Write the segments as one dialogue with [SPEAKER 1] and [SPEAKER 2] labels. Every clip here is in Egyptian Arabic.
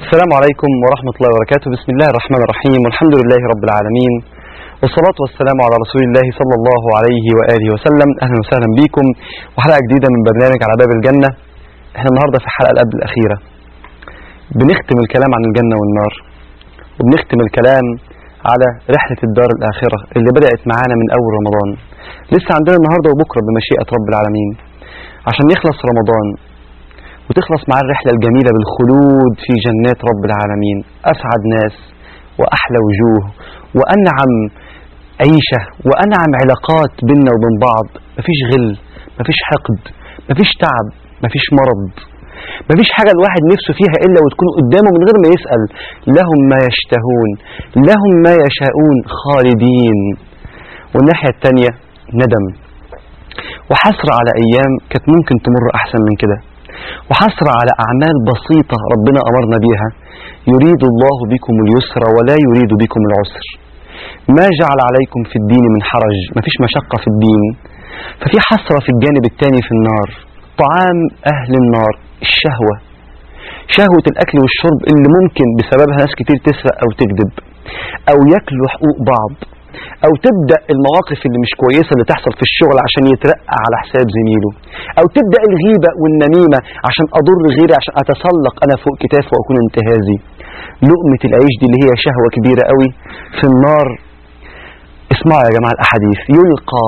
[SPEAKER 1] السلام عليكم ورحمة الله وبركاته بسم الله الرحمن الرحيم والحمد لله رب العالمين والصلاة والسلام على رسول الله صلى الله عليه وآله وسلم أهلا وسهلا بكم وحلقة جديدة من برنامج على باب الجنة احنا النهاردة في الحلقة اللي قبل الأخيرة بنختم الكلام عن الجنة والنار وبنختم الكلام على رحلة الدار الآخرة اللي بدأت معانا من أول رمضان لسه عندنا النهاردة وبكرة بمشيئة رب العالمين عشان يخلص رمضان وتخلص معاه الرحلة الجميلة بالخلود في جنات رب العالمين أسعد ناس وأحلى وجوه وأنعم عيشة وأنعم علاقات بيننا وبين بعض مفيش غل مفيش حقد مفيش تعب مفيش مرض مفيش حاجة الواحد نفسه فيها إلا وتكون قدامه من غير ما يسأل لهم ما يشتهون لهم ما يشاءون خالدين والناحية التانية ندم وحسر على أيام كانت ممكن تمر أحسن من كده وحسر على أعمال بسيطة ربنا أمرنا بيها يريد الله بكم اليسر ولا يريد بكم العسر ما جعل عليكم في الدين من حرج مفيش مشقة في الدين ففي حسرة في الجانب الثاني في النار طعام أهل النار الشهوة شهوة الأكل والشرب اللي ممكن بسببها ناس كتير تسرق أو تكذب أو ياكلوا حقوق بعض أو تبدأ المواقف اللي مش كويسة اللي تحصل في الشغل عشان يترقى على حساب زميله أو تبدأ الغيبة والنميمة عشان أضر غيري عشان أتسلق أنا فوق كتافه وأكون انتهازي لقمة العيش دي اللي هي شهوة كبيرة قوي في النار اسمعوا يا جماعة الأحاديث يلقى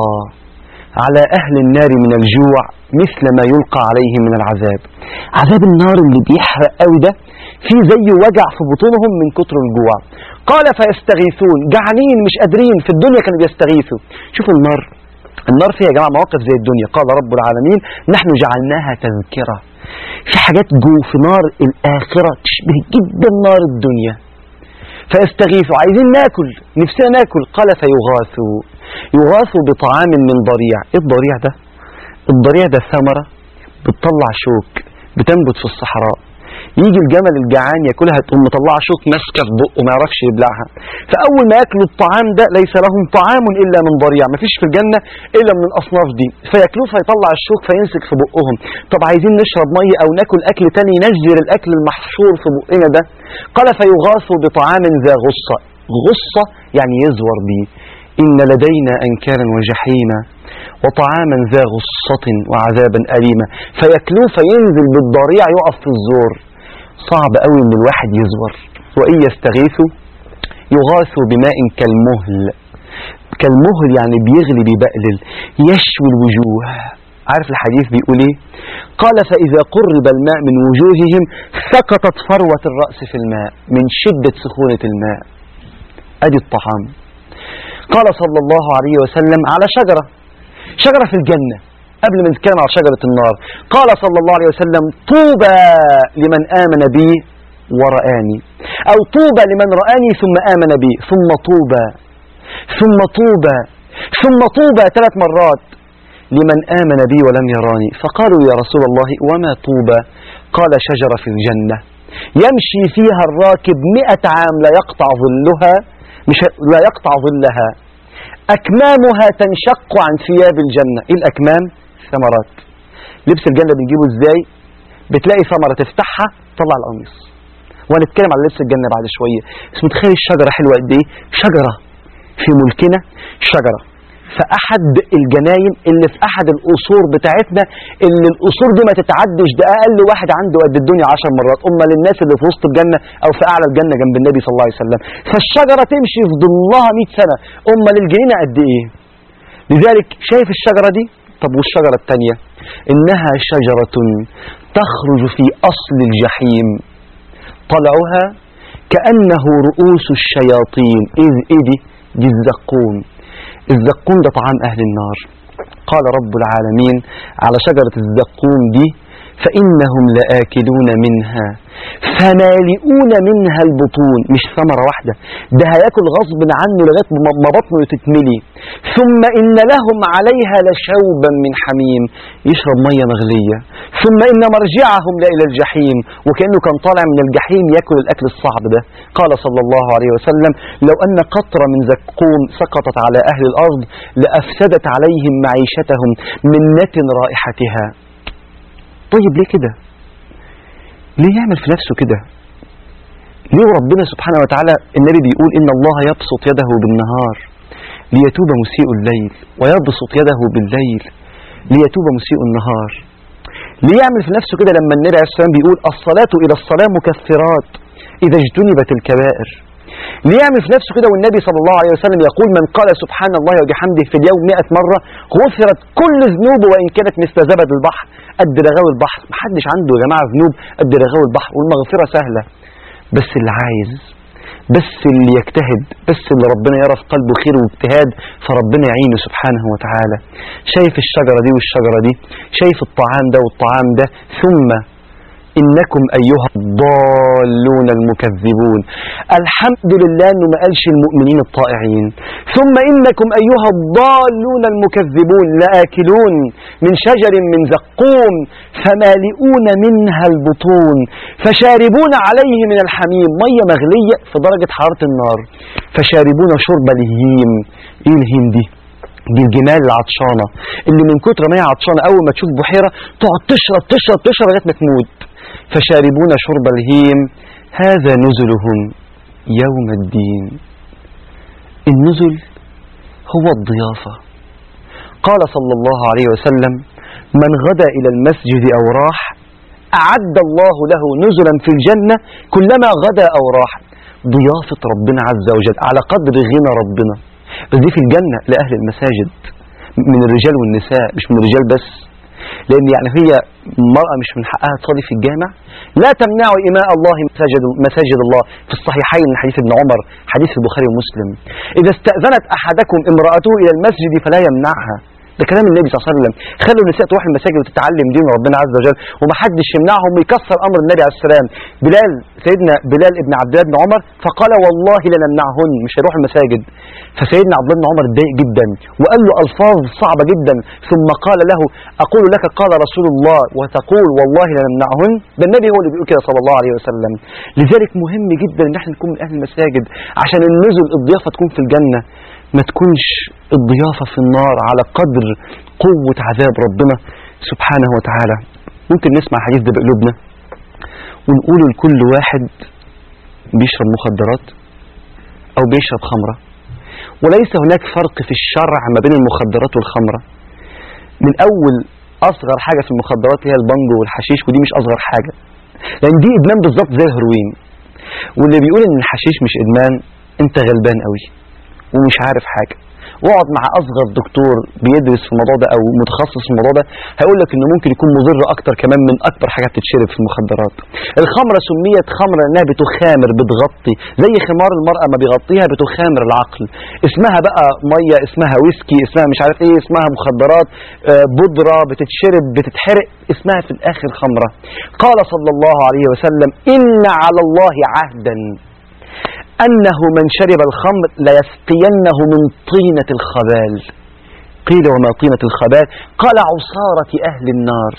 [SPEAKER 1] على أهل النار من الجوع مثل ما يلقى عليهم من العذاب عذاب النار اللي بيحرق قوي ده في زي وجع في بطونهم من كتر الجوع قال فيستغيثون جعانين مش قادرين في الدنيا كانوا بيستغيثوا شوفوا النار النار فيها يا جماعة مواقف زي الدنيا قال رب العالمين نحن جعلناها تذكرة في حاجات جو في نار الآخرة تشبه جدا نار الدنيا فيستغيثوا عايزين ناكل نفسنا ناكل قال فيغاثوا يغاثوا بطعام من ضريع ايه الضريع ده الضريع ده ثمرة بتطلع شوك بتنبت في الصحراء يجي الجمل الجعان ياكلها تقوم مطلعه شوك ماسكه في بقه ما يعرفش يبلعها فاول ما ياكلوا الطعام ده ليس لهم طعام الا من ضريع ما فيش في الجنه الا من الاصناف دي فياكلوه فيطلع الشوك فيمسك في بقهم طب عايزين نشرب ميه او ناكل اكل تاني ينزل الاكل المحشور في بقنا ده قال فيغاثوا بطعام ذا غصه غصه يعني يزور بيه إن لدينا أنكالا وجحيما وطعاما ذا غصة وعذابا أليما فياكلوه فينزل بالضريع يقف في الزور صعب قوي ان الواحد يزور وإن يستغيثوا يغاثوا بماء كالمهل كالمهل يعني بيغلي بيبقلل يشوي الوجوه عارف الحديث بيقول ايه قال فإذا قرب الماء من وجوههم سقطت فروة الرأس في الماء من شدة سخونة الماء ادي الطعام قال صلى الله عليه وسلم على شجرة شجرة في الجنة قبل ما نتكلم على شجرة النار قال صلى الله عليه وسلم طوبى لمن آمن بي ورآني أو طوبى لمن رآني ثم آمن بي ثم طوبى ثم طوبى ثم طوبى ثلاث مرات لمن آمن بي ولم يراني فقالوا يا رسول الله وما طوبى قال شجرة في الجنة يمشي فيها الراكب مئة عام لا يقطع ظلها مش لا يقطع ظلها أكمامها تنشق عن ثياب الجنة إيه الأكمام؟ ثمرات لبس الجنة بنجيبه إزاي؟ بتلاقي ثمرة تفتحها تطلع القميص وهنتكلم على لبس الجنة بعد شوية بس متخيل الشجرة حلوة قد إيه؟ شجرة في ملكنا شجرة في أحد الجناين اللي في أحد القصور بتاعتنا اللي القصور دي ما تتعدش ده أقل واحد عنده قد الدنيا عشر مرات أما للناس اللي في وسط الجنة أو في أعلى الجنة جنب النبي صلى الله عليه وسلم فالشجرة تمشي في ظلها 100 سنة أما للجنينة قد إيه لذلك شايف الشجرة دي طب والشجرة الثانية إنها شجرة تخرج في أصل الجحيم طلعها كأنه رؤوس الشياطين إذ إيدي دي الزقوم الزقوم ده طعام أهل النار قال رب العالمين على شجرة الزقوم دي فإنهم لآكلون منها فمالئون منها البطون مش ثمرة واحدة ده هياكل غصب عنه لغاية ما بطنه تتملي ثم إن لهم عليها لشوبا من حميم يشرب مية مغلية ثم إن مرجعهم لإلى الجحيم وكأنه كان طالع من الجحيم يأكل الأكل الصعب ده قال صلى الله عليه وسلم لو أن قطرة من زقوم سقطت على أهل الأرض لأفسدت عليهم معيشتهم من نتن رائحتها طيب ليه كده ليه يعمل في نفسه كده ليه ربنا سبحانه وتعالى النبي بيقول إن الله يبسط يده بالنهار ليتوب مسيء الليل ويبسط يده بالليل ليتوب مسيء النهار ليه يعمل في نفسه كده لما النبي عليه الصلاة والسلام بيقول الصلاة إلى الصلاة مكفرات إذا اجتنبت الكبائر ليه يعمل في نفسه كده والنبي صلى الله عليه وسلم يقول من قال سبحان الله وبحمده في اليوم 100 مرة غفرت كل ذنوبه وإن كانت مثل زبد البحر قد رغاوي البحر محدش عنده يا جماعة ذنوب قد رغاوي البحر والمغفرة سهلة بس اللي عايز بس اللي يجتهد بس اللي ربنا يرى في قلبه خير واجتهاد فربنا يعينه سبحانه وتعالى شايف الشجرة دي والشجرة دي شايف الطعام ده والطعام ده ثم إنكم أيها الضالون المكذبون الحمد لله أنه ما قالش المؤمنين الطائعين ثم إنكم أيها الضالون المكذبون لآكلون من شجر من زقوم فمالئون منها البطون فشاربون عليه من الحميم مية مغلية في درجة حرارة النار فشاربون شرب الهيم إيه الهيم دي دي الجمال العطشانة اللي من كتر ما هي عطشانة أول ما تشوف بحيرة تقعد تشرب تشرب تشرب لغاية ما تموت فشاربون شرب الهيم هذا نزلهم يوم الدين النزل هو الضيافة قال صلى الله عليه وسلم من غدا إلى المسجد أو راح أعد الله له نزلا في الجنة كلما غدا أو راح ضيافة ربنا عز وجل على قدر غنى ربنا بس دي في الجنة لأهل المساجد من الرجال والنساء مش من الرجال بس لأن يعني هي المرأة مش من حقها تصلي في الجامع لا تمنعوا إماء الله مساجد, مساجد الله في الصحيحين من حديث ابن عمر حديث البخاري ومسلم إذا استأذنت أحدكم امرأته إلى المسجد فلا يمنعها ده كلام النبي صلى الله عليه وسلم خلوا النساء تروح المساجد وتتعلم دين ربنا عز وجل ومحدش يمنعهم ويكسر امر النبي عليه السلام بلال سيدنا بلال ابن عبد الله بن عمر فقال والله لنمنعهن مش هيروح المساجد فسيدنا عبد الله بن عمر اتضايق جدا وقال له الفاظ صعبه جدا ثم قال له اقول لك قال رسول الله وتقول والله لنمنعهن ده النبي هو اللي بيقول كده صلى الله عليه وسلم لذلك مهم جدا ان احنا نكون من اهل المساجد عشان النزل الضيافه تكون في الجنه ما تكونش الضيافة في النار على قدر قوة عذاب ربنا سبحانه وتعالى ممكن نسمع الحديث ده بقلوبنا ونقوله لكل واحد بيشرب مخدرات أو بيشرب خمرة وليس هناك فرق في الشرع ما بين المخدرات والخمرة من أول أصغر حاجة في المخدرات هي البانجو والحشيش ودي مش أصغر حاجة لأن دي إدمان بالظبط زي الهيروين واللي بيقول إن الحشيش مش إدمان أنت غلبان قوي ومش عارف حاجة واقعد مع اصغر دكتور بيدرس في الموضوع ده او متخصص في الموضوع ده هيقول لك انه ممكن يكون مضر اكتر كمان من اكتر حاجه بتتشرب في المخدرات الخمره سميت خمره لانها بتخامر بتغطي زي خمار المراه ما بيغطيها بتخامر العقل اسمها بقى ميه اسمها ويسكي اسمها مش عارف ايه اسمها مخدرات آه، بودره بتتشرب بتتحرق اسمها في الاخر خمره قال صلى الله عليه وسلم ان على الله عهدا أنه من شرب الخمر ليسقينه من طينة الخبال قيل وما طينة الخبال قال عصارة أهل النار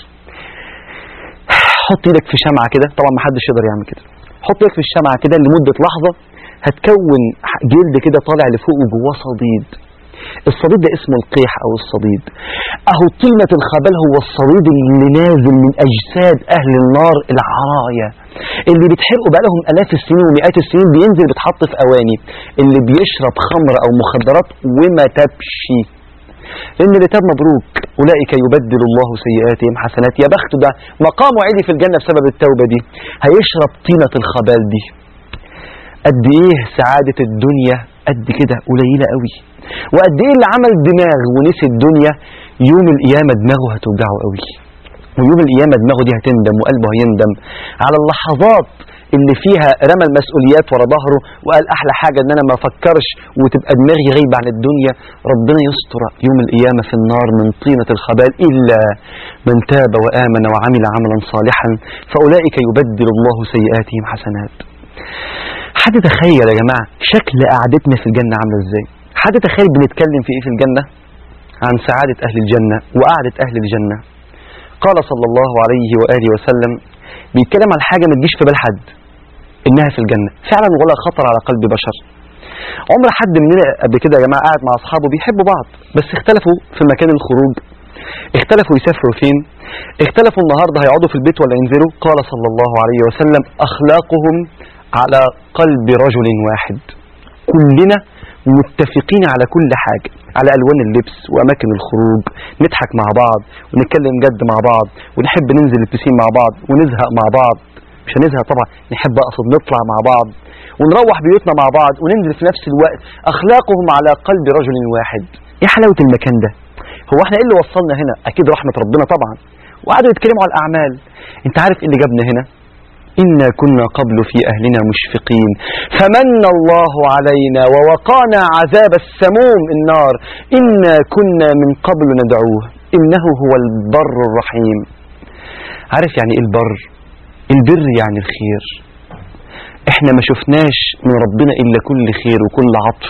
[SPEAKER 1] حط ايدك في شمعة كده طبعا ما حدش يقدر يعمل كده حط ايدك في الشمعة كده لمدة لحظة هتكون جلد كده طالع لفوق وجواه صديد الصديد ده اسمه القيح او الصديد اهو طينة الخبال هو الصديد اللي نازل من اجساد اهل النار العرايا اللي بيتحرقوا بقى لهم الاف السنين ومئات السنين بينزل بيتحط في اواني اللي بيشرب خمر او مخدرات وما تبشي لان اللي تاب مبروك اولئك يبدل الله سيئاتهم حسنات يا بخت ده مقامه عالي في الجنه بسبب التوبه دي هيشرب طينه الخبال دي قد ايه سعاده الدنيا قد كده قليله قوي وقد ايه اللي عمل دماغ ونسي الدنيا يوم القيامه دماغه هتوجعه قوي ويوم القيامه دماغه دي هتندم وقلبه هيندم على اللحظات اللي فيها رمى المسؤوليات ورا ظهره وقال احلى حاجه ان انا ما افكرش وتبقى دماغي غايبه عن الدنيا ربنا يستر يوم القيامه في النار من طينه الخبال الا من تاب وامن وعمل عملا صالحا فاولئك يبدل الله سيئاتهم حسنات حد تخيل يا جماعه شكل قعدتنا في الجنه عامله ازاي حد تخيل بنتكلم في ايه في الجنه عن سعاده اهل الجنه وقعده اهل الجنه قال صلى الله عليه واله وسلم بيتكلم عن حاجه ما تجيش في بال حد انها في الجنه فعلا ولا خطر على قلب بشر عمر حد مننا قبل كده يا جماعه قاعد مع اصحابه بيحبوا بعض بس اختلفوا في مكان الخروج اختلفوا يسافروا فين اختلفوا النهارده هيقعدوا في البيت ولا ينزلوا قال صلى الله عليه وسلم اخلاقهم على قلب رجل واحد كلنا متفقين على كل حاجة على ألوان اللبس وأماكن الخروج نضحك مع بعض ونتكلم جد مع بعض ونحب ننزل البسين مع بعض ونزهق مع بعض مش هنزهق طبعا نحب أقصد نطلع مع بعض ونروح بيوتنا مع بعض وننزل في نفس الوقت أخلاقهم على قلب رجل واحد إيه حلاوة المكان ده هو احنا ايه اللي وصلنا هنا اكيد رحمة ربنا طبعا وقعدوا يتكلموا على الاعمال انت عارف ايه اللي جابنا هنا إنا كنا قبل في أهلنا مشفقين فمن الله علينا ووقانا عذاب السموم النار إنا كنا من قبل ندعوه إنه هو البر الرحيم عارف يعني إيه البر البر يعني الخير احنا ما شفناش من ربنا إلا كل خير وكل عطف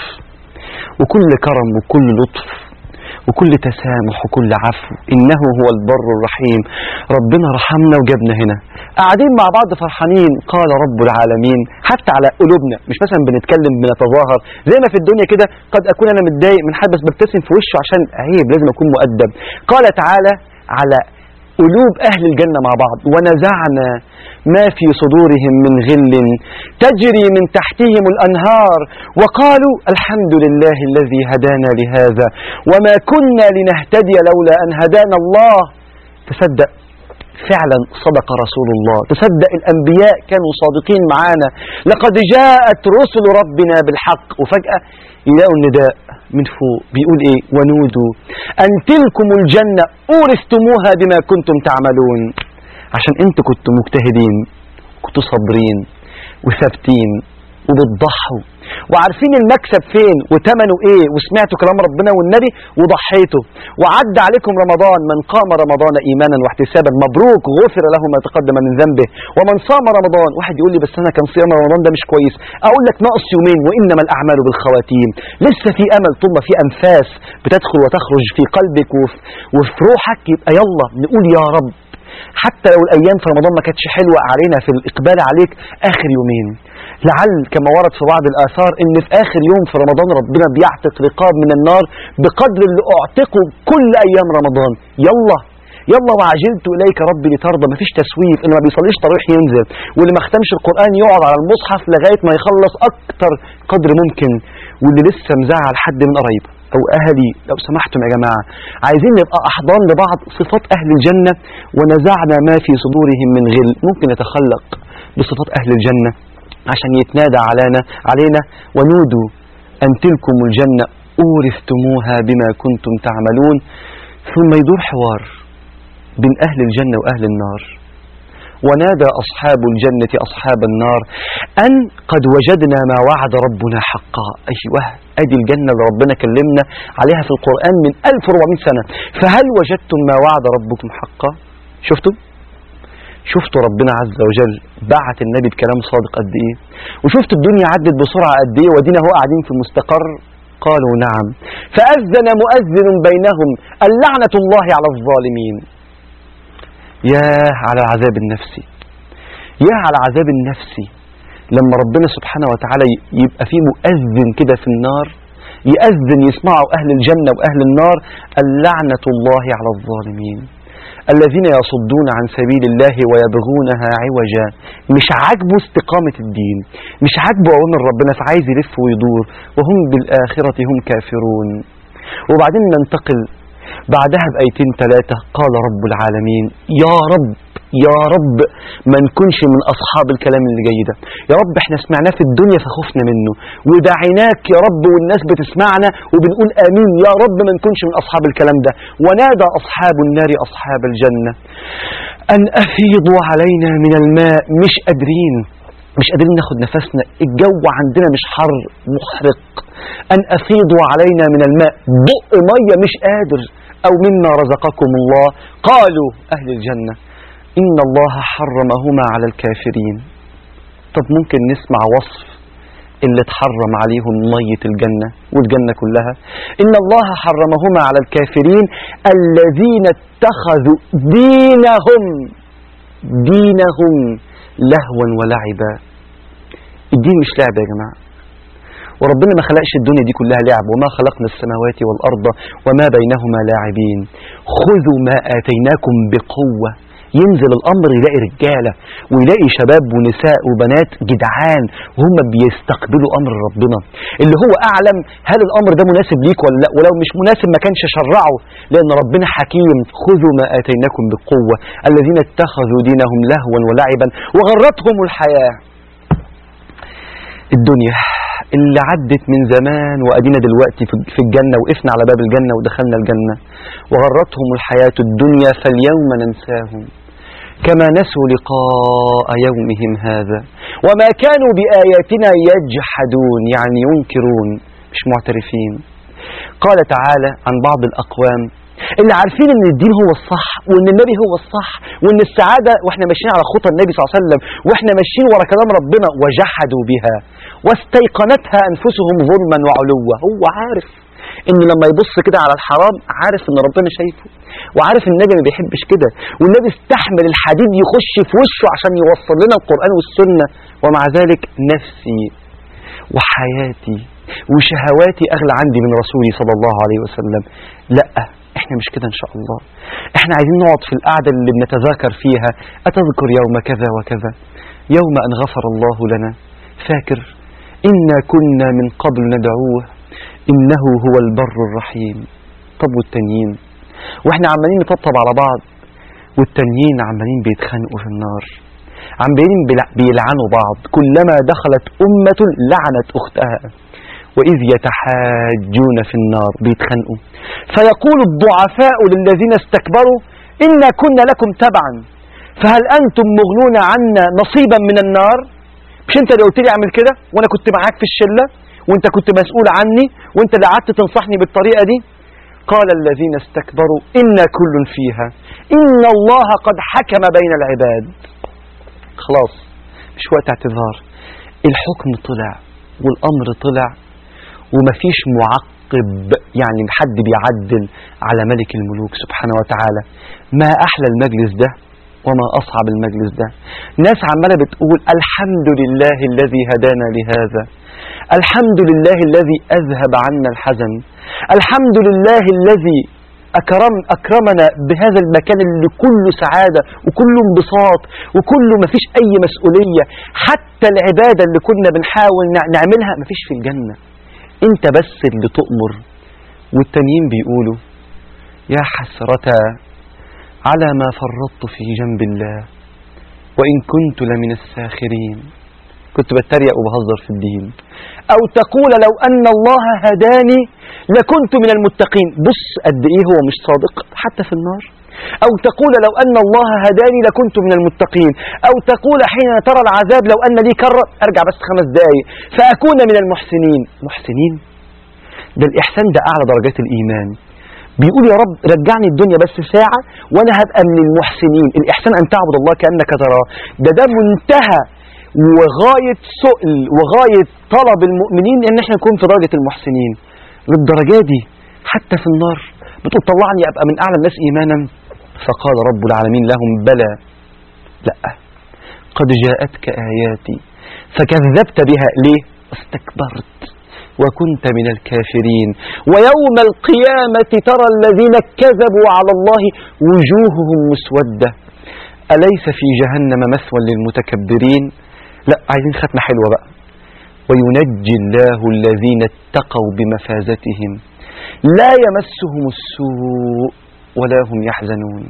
[SPEAKER 1] وكل كرم وكل لطف وكل تسامح وكل عفو إنه هو البر الرحيم ربنا رحمنا وجابنا هنا قاعدين مع بعض فرحانين قال رب العالمين حتى على قلوبنا مش مثلا بنتكلم بنتظاهر زي ما في الدنيا كده قد أكون أنا متضايق من حد بس ببتسم في وشه عشان عيب لازم أكون مؤدب قال تعالى على قلوب أهل الجنة مع بعض ونزعنا ما في صدورهم من غل تجري من تحتهم الأنهار وقالوا الحمد لله الذي هدانا لهذا وما كنا لنهتدي لولا أن هدانا الله تصدق فعلا صدق رسول الله تصدق الأنبياء كانوا صادقين معانا لقد جاءت رسل ربنا بالحق وفجأة يلاقوا النداء من فوق بيقول ايه ونودوا أن تلكم الجنة أورثتموها بما كنتم تعملون عشان انتوا كنتوا مجتهدين كنتوا صابرين وثابتين وبتضحوا وعارفين المكسب فين وتمنه ايه وسمعتوا كلام ربنا والنبي وضحيتوا وعد عليكم رمضان من قام رمضان ايمانا واحتسابا مبروك غفر له ما تقدم من ذنبه ومن صام رمضان واحد يقول لي بس انا كان صيام رمضان ده مش كويس اقول لك ناقص يومين وانما الاعمال بالخواتيم لسه في امل طول ما في انفاس بتدخل وتخرج في قلبك وفي, وفي روحك يبقى يلا نقول يا رب حتى لو الايام في رمضان ما كانتش حلوه علينا في الاقبال عليك اخر يومين لعل كما ورد في بعض الاثار ان في اخر يوم في رمضان ربنا بيعتق رقاب من النار بقدر اللي اعتقوا كل ايام رمضان يلا يلا وعجلت اليك ربي لترضى مفيش تسويف اللي ما بيصليش تراويح ينزل واللي ما ختمش القران يقعد على المصحف لغايه ما يخلص اكتر قدر ممكن واللي لسه مزعل حد من قرايبه او اهلي لو سمحتم يا جماعه عايزين نبقى احضان لبعض صفات اهل الجنه ونزعنا ما في صدورهم من غل ممكن نتخلق بصفات اهل الجنه عشان يتنادى علينا علينا ونودوا ان تلكم الجنه اورثتموها بما كنتم تعملون ثم يدور حوار بين اهل الجنه واهل النار ونادى أصحاب الجنة أصحاب النار أن قد وجدنا ما وعد ربنا حقا أيوة أدي الجنة اللي ربنا كلمنا عليها في القرآن من 1400 سنة فهل وجدتم ما وعد ربكم حقا شفتم شفتوا ربنا عز وجل بعت النبي بكلام صادق قد ايه وشفت الدنيا عدت بسرعة قد ايه ودينا هو قاعدين في المستقر قالوا نعم فأذن مؤذن بينهم اللعنة الله على الظالمين ياه على العذاب النفسي ياه على العذاب النفسي لما ربنا سبحانه وتعالى يبقى فيه مؤذن كده في النار يأذن يسمعوا أهل الجنة وأهل النار اللعنة الله على الظالمين الذين يصدون عن سبيل الله ويبغونها عوجا مش عاجبه استقامة الدين مش عاجبه أوامر ربنا فعايز يلف ويدور وهم بالآخرة هم كافرون وبعدين ننتقل بعدها بأيتين ثلاثة قال رب العالمين يا رب يا رب ما نكونش من أصحاب الكلام اللي جاي ده يا رب احنا سمعناه في الدنيا فخفنا منه ودعيناك يا رب والناس بتسمعنا وبنقول آمين يا رب ما نكونش من أصحاب الكلام ده ونادى أصحاب النار أصحاب الجنة أن أفيضوا علينا من الماء مش قادرين مش قادرين ناخد نفسنا الجو عندنا مش حر محرق أن أفيضوا علينا من الماء بق مية مش قادر أو مما رزقكم الله قالوا أهل الجنة إن الله حرمهما على الكافرين طب ممكن نسمع وصف اللي اتحرم عليهم مية الجنة والجنة كلها إن الله حرمهما على الكافرين الذين اتخذوا دينهم دينهم لهوا ولعبا الدين مش لعب يا جماعة وربنا ما خلقش الدنيا دي كلها لعب وما خلقنا السماوات والأرض وما بينهما لاعبين خذوا ما آتيناكم بقوة ينزل الامر يلاقي رجاله ويلاقي شباب ونساء وبنات جدعان وهم بيستقبلوا امر ربنا اللي هو اعلم هل الامر ده مناسب ليك ولا لا ولو مش مناسب ما كانش شرعه لان ربنا حكيم خذوا ما اتيناكم بقوه الذين اتخذوا دينهم لهوا ولعبا وغرتهم الحياه الدنيا اللي عدت من زمان وادينا دلوقتي في في الجنه وقفنا على باب الجنه ودخلنا الجنه وغرتهم الحياه الدنيا فاليوم ننساهم كما نسوا لقاء يومهم هذا وما كانوا باياتنا يجحدون يعني ينكرون مش معترفين قال تعالى عن بعض الاقوام اللي عارفين ان الدين هو الصح وان النبي هو الصح وان السعاده واحنا ماشيين على خطى النبي صلى الله عليه وسلم واحنا ماشيين ورا كلام ربنا وجحدوا بها واستيقنتها انفسهم ظلما وعلوا هو عارف ان لما يبص كده على الحرام عارف ان ربنا شايفه وعارف ان النبي ما بيحبش كده والنبي استحمل الحديد يخش في وشه عشان يوصل لنا القران والسنه ومع ذلك نفسي وحياتي وشهواتي اغلى عندي من رسولي صلى الله عليه وسلم لا احنا مش كده ان شاء الله احنا عايزين نقعد في القعده اللي بنتذاكر فيها اتذكر يوم كذا وكذا يوم ان غفر الله لنا فاكر انا كنا من قبل ندعوه انه هو البر الرحيم طب والتانيين واحنا عمالين نطبطب على بعض والتانيين عمالين بيتخانقوا في النار عمالين بيلع- بيلعنوا بعض كلما دخلت أمة لعنت أختها وإذ يتحاجون في النار بيتخانقوا فيقول الضعفاء للذين استكبروا إنا كنا لكم تبعا فهل أنتم مغنون عنا نصيبا من النار مش أنت اللي قلت لي أعمل كده وأنا كنت معاك في الشلة وأنت كنت مسؤول عني وأنت اللي قعدت تنصحني بالطريقة دي قال الذين استكبروا إنا كل فيها إن الله قد حكم بين العباد خلاص مش وقت اعتذار الحكم طلع والأمر طلع ومفيش معقب يعني حد بيعدل على ملك الملوك سبحانه وتعالى ما أحلى المجلس ده وما أصعب المجلس ده ناس عمالة بتقول الحمد لله الذي هدانا لهذا الحمد لله الذي أذهب عنا الحزن الحمد لله الذي أكرم أكرمنا بهذا المكان اللي كله سعادة وكله انبساط وكله مفيش أي مسؤولية حتى العبادة اللي كنا بنحاول نع- نعملها مفيش في الجنة أنت بس اللي تؤمر والتانيين بيقولوا يا حسرة على ما فرطت في جنب الله وإن كنت لمن الساخرين كنت بتريق وبهزر في الدين أو تقول لو أن الله هداني لكنت من المتقين بص قد إيه هو مش صادق حتى في النار أو تقول لو أن الله هداني لكنت من المتقين أو تقول حين ترى العذاب لو أن لي كرة أرجع بس خمس دقايق فأكون من المحسنين محسنين ده الإحسان ده أعلى درجات الإيمان بيقول يا رب رجعني الدنيا بس ساعة وأنا هبقى من المحسنين الإحسان أن تعبد الله كأنك تراه ده ده منتهى وغاية سؤل وغاية طلب المؤمنين ان احنا نكون في درجة المحسنين للدرجة دي حتى في النار بتقول طلعني ابقى من اعلى الناس ايمانا فقال رب العالمين لهم بلى لا قد جاءتك اياتي فكذبت بها ليه استكبرت وكنت من الكافرين ويوم القيامة ترى الذين كذبوا على الله وجوههم مسودة أليس في جهنم مثوى للمتكبرين لا عايزين ختمة حلوة بقى وينجي الله الذين اتقوا بمفازتهم لا يمسهم السوء ولا هم يحزنون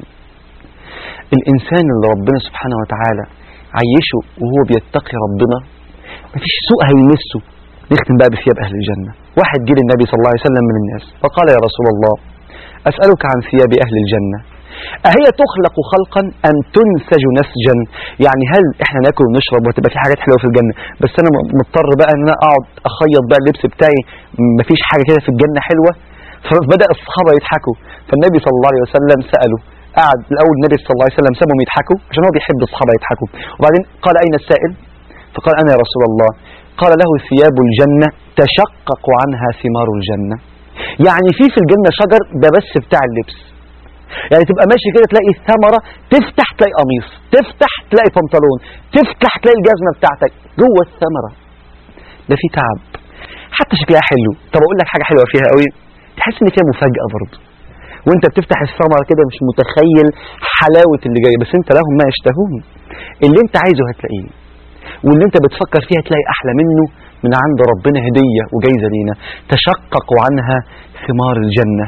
[SPEAKER 1] الإنسان اللي ربنا سبحانه وتعالى عيشه وهو بيتقي ربنا مفيش سوء هيمسه نختم بقى بثياب أهل الجنة واحد جه للنبي صلى الله عليه وسلم من الناس فقال يا رسول الله أسألك عن ثياب أهل الجنة أهي تخلق خلقا أم تنسج نسجا يعني هل احنا ناكل ونشرب وهتبقى في حاجات حلوه في الجنه بس انا مضطر بقى ان انا اقعد اخيط بقى اللبس بتاعي مفيش حاجه كده في الجنه حلوه فبدا الصحابه يضحكوا فالنبي صلى الله عليه وسلم ساله قعد الاول النبي صلى الله عليه وسلم سابهم يضحكوا عشان هو بيحب الصحابه يضحكوا وبعدين قال اين السائل فقال انا يا رسول الله قال له ثياب الجنه تشقق عنها ثمار الجنه يعني في في الجنه شجر ده بس بتاع اللبس يعني تبقى ماشي كده تلاقي الثمره تفتح تلاقي قميص تفتح تلاقي بنطلون تفتح تلاقي الجزمه بتاعتك جوه الثمره ده في تعب حتى شكلها حلو طب اقول لك حاجه حلوه فيها قوي تحس ان فيها مفاجاه برضه وانت بتفتح الثمرة كده مش متخيل حلاوة اللي جاي بس انت لهم ما يشتهون اللي انت عايزه هتلاقيه واللي انت بتفكر فيه هتلاقي احلى منه من عند ربنا هدية وجايزة لينا تشققوا عنها ثمار الجنة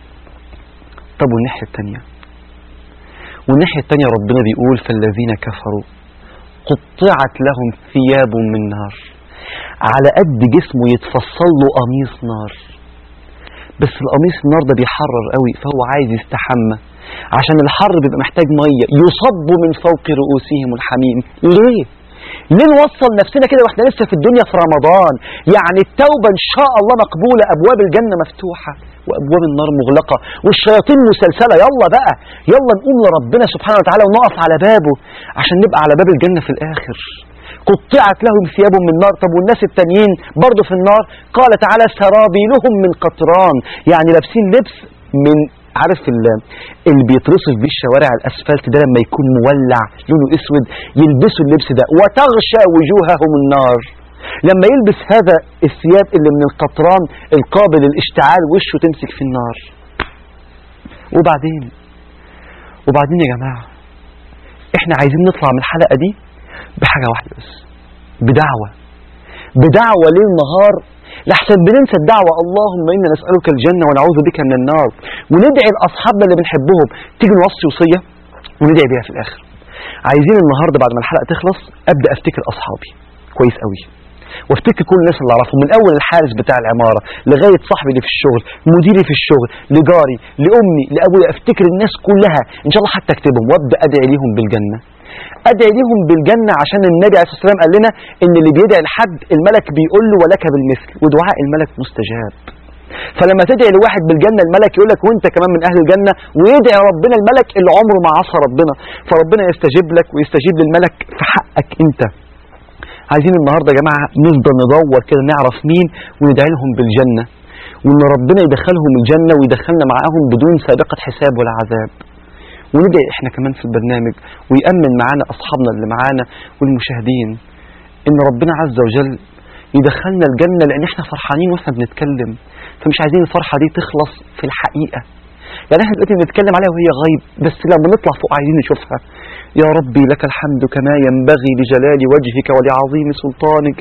[SPEAKER 1] طب والناحية التانية والناحية التانية ربنا بيقول فالذين كفروا قطعت لهم ثياب من نار على قد جسمه يتفصل له قميص نار بس القميص النار ده بيحرر قوي فهو عايز يستحمى عشان الحر بيبقى محتاج ميه يصب من فوق رؤوسهم الحميم ليه ليه نوصل نفسنا كده واحنا لسه في الدنيا في رمضان يعني التوبة ان شاء الله مقبولة ابواب الجنة مفتوحة وابواب النار مغلقة والشياطين مسلسلة يلا بقى يلا نقوم لربنا سبحانه وتعالى ونقف على بابه عشان نبقى على باب الجنة في الاخر قطعت لهم ثياب من نار طب والناس التانيين برضه في النار قال تعالى سرابيلهم من قطران يعني لابسين لبس من عارف اللي بيترصف بيه الشوارع الاسفلت ده لما يكون مولع لونه اسود يلبسوا اللبس ده وتغشى وجوههم النار لما يلبس هذا الثياب اللي من القطران القابل للاشتعال وشه تمسك في النار وبعدين وبعدين يا جماعة احنا عايزين نطلع من الحلقة دي بحاجة واحدة بس بدعوة بدعوة ليل نهار لحسن بننسى الدعوة اللهم إنا نسألك الجنة ونعوذ بك من النار وندعي لأصحابنا اللي بنحبهم تيجي نوصي وصية وندعي بيها في الآخر عايزين النهاردة بعد ما الحلقة تخلص أبدأ أفتكر أصحابي كويس قوي وافتكر كل الناس اللي اعرفهم من اول الحارس بتاع العماره لغايه صاحبي اللي في الشغل مديري في الشغل لجاري لامي لابويا افتكر الناس كلها ان شاء الله حتى اكتبهم وابدا ادعي ليهم بالجنه ادعي ليهم بالجنه عشان النبي عليه الصلاه والسلام قال لنا ان اللي بيدعي لحد الملك بيقول له ولك بالمثل ودعاء الملك مستجاب فلما تدعي لواحد بالجنه الملك يقول لك وانت كمان من اهل الجنه ويدعي ربنا الملك اللي عمره ما عصى ربنا فربنا يستجيب لك ويستجيب للملك في حقك انت عايزين النهارده يا جماعه نفضل ندور كده نعرف مين وندعي لهم بالجنه وان ربنا يدخلهم الجنه ويدخلنا معاهم بدون سابقه حساب ولا عذاب وندعي احنا كمان في البرنامج ويأمن معانا اصحابنا اللي معانا والمشاهدين ان ربنا عز وجل يدخلنا الجنه لان احنا فرحانين واحنا بنتكلم فمش عايزين الفرحه دي تخلص في الحقيقه يعني احنا دلوقتي بنتكلم عليها وهي غيب بس لما نطلع فوق عايزين نشوفها يا ربي لك الحمد كما ينبغي لجلال وجهك ولعظيم سلطانك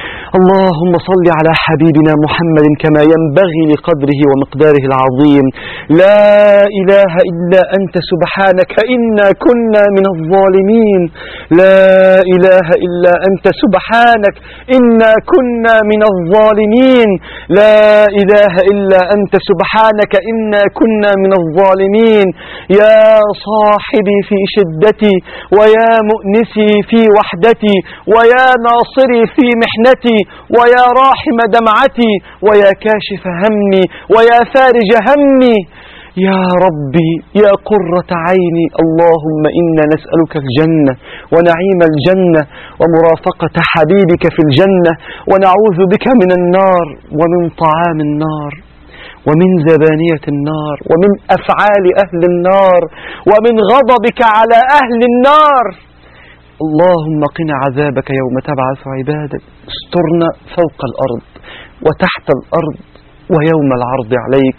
[SPEAKER 1] اللهم صل على حبيبنا محمد كما ينبغي لقدره ومقداره العظيم لا إله إلا أنت سبحانك إنا كنا من الظالمين لا إله إلا أنت سبحانك إنا كنا من الظالمين لا إله إلا أنت سبحانك إنا كنا من الظالمين يا صاحبي في شدتي ويا مؤنسي في وحدتي ويا ناصري في محنتي ويا راحم دمعتي ويا كاشف همي ويا فارج همي يا ربي يا قرة عيني اللهم إنا نسألك الجنة ونعيم الجنة ومرافقة حبيبك في الجنة ونعوذ بك من النار ومن طعام النار ومن زبانية النار ومن أفعال أهل النار ومن غضبك على أهل النار اللهم قنا عذابك يوم تبعث عبادك استرنا فوق الأرض وتحت الأرض ويوم العرض عليك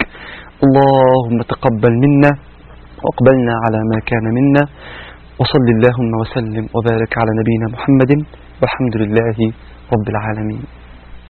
[SPEAKER 1] اللهم تقبل منا واقبلنا على ما كان منا وصل اللهم وسلم وبارك على نبينا محمد والحمد لله رب العالمين